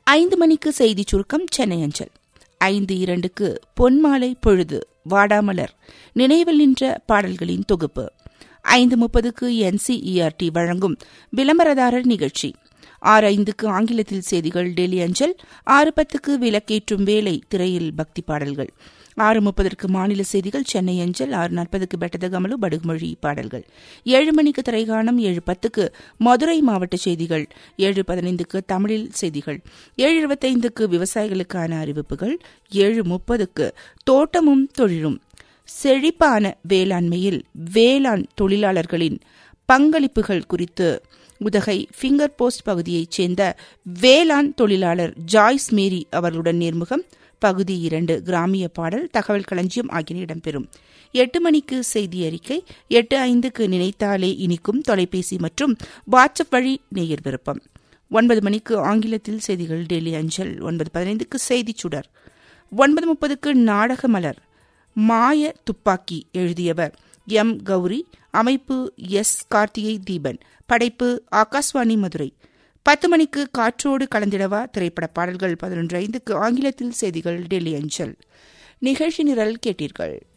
ஐந்து மணிக்கு செய்தி சுருக்கம் சென்னை அஞ்சல் ஐந்து இரண்டுக்கு பொன்மாலை பொழுது வாடாமலர் நினைவில் நின்ற பாடல்களின் தொகுப்பு ஐந்து முப்பதுக்கு என்சிஇஆர்டி வழங்கும் விளம்பரதாரர் நிகழ்ச்சி ஆறு ஐந்துக்கு ஆங்கிலத்தில் செய்திகள் டெல்லி அஞ்சல் ஆறு பத்துக்கு விளக்கேற்றும் வேலை திரையில் பக்தி பாடல்கள் ஆறு முப்பதற்கு மாநில செய்திகள் சென்னை அஞ்சல் ஆறு நாற்பதுக்கு பெட்டதகமலு படுகுமொழி பாடல்கள் ஏழு மணிக்கு திரைகாணம் ஏழு பத்துக்கு மதுரை மாவட்ட செய்திகள் ஏழு பதினைந்துக்கு தமிழில் செய்திகள் ஏழு இருபத்தைந்துக்கு விவசாயிகளுக்கான அறிவிப்புகள் ஏழு முப்பதுக்கு தோட்டமும் தொழிலும் செழிப்பான வேளாண்மையில் வேளாண் தொழிலாளர்களின் பங்களிப்புகள் குறித்து உதகை ஃபிங்கர் போஸ்ட் பகுதியைச் சேர்ந்த வேளாண் தொழிலாளர் ஜாய்ஸ் மேரி அவர்களுடன் நேர்முகம் பகுதி இரண்டு கிராமிய பாடல் தகவல் களஞ்சியம் ஆகியன இடம்பெறும் எட்டு மணிக்கு செய்தி அறிக்கை எட்டு ஐந்துக்கு நினைத்தாலே இனிக்கும் தொலைபேசி மற்றும் வாட்ஸ்அப் வழி நேயர் விருப்பம் ஒன்பது மணிக்கு ஆங்கிலத்தில் செய்திகள் டெல்லி அஞ்சல் ஒன்பது பதினைந்துக்கு செய்திச் சுடர் ஒன்பது முப்பதுக்கு நாடக மலர் மாய துப்பாக்கி எழுதியவர் எம் கௌரி அமைப்பு எஸ் கார்த்திகை தீபன் படைப்பு ஆகாஷ்வாணி மதுரை பத்து மணிக்கு காற்றோடு கலந்திடவா திரைப்பட பாடல்கள் பதினொன்று ஐந்துக்கு ஆங்கிலத்தில் செய்திகள் டெல்லி அஞ்சல் நிகழ்ச்சி நிரல் கேட்டீர்கள்